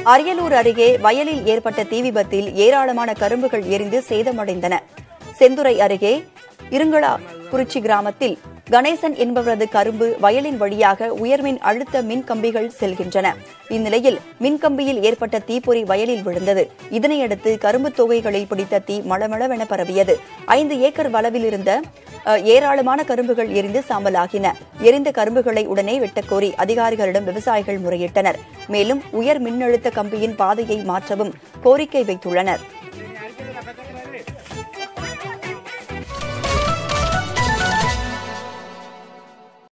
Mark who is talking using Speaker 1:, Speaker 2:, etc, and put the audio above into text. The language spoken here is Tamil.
Speaker 1: அரியலூர் அருகே வயலில் ஏற்பட்ட தீ விபத்தில் ஏராளமான கரும்புகள் எரிந்து சேதமடைந்தன செந்துறை அருகே இருங்களா குறிச்சி கிராமத்தில் கணேசன் என்பவரது கரும்பு வயலின் வழியாக உயர்மின் அழுத்த மின் கம்பிகள் செல்கின்றன இந்நிலையில் மின்கம்பியில் ஏற்பட்ட தீப்பொறி வயலில் விழுந்தது இதனையடுத்து கரும்பு தொகைகளில் பிடித்த தீ மளமளவென பரவியது ஐந்து ஏக்கர் வளவில் இருந்த அஹ், ஏராளமான கரும்புகள் எரிந்து சாம்பலாகின எரிந்த கரும்புகளை உடனே வெட்டக்கோரி அதிகாரிகளிடம் விவசாயிகள் முறையிட்டனர் மேலும் உயர் மின்னழுத்த கம்பியின் பாதையை மாற்றவும் கோரிக்கை வைத்துள்ளனர்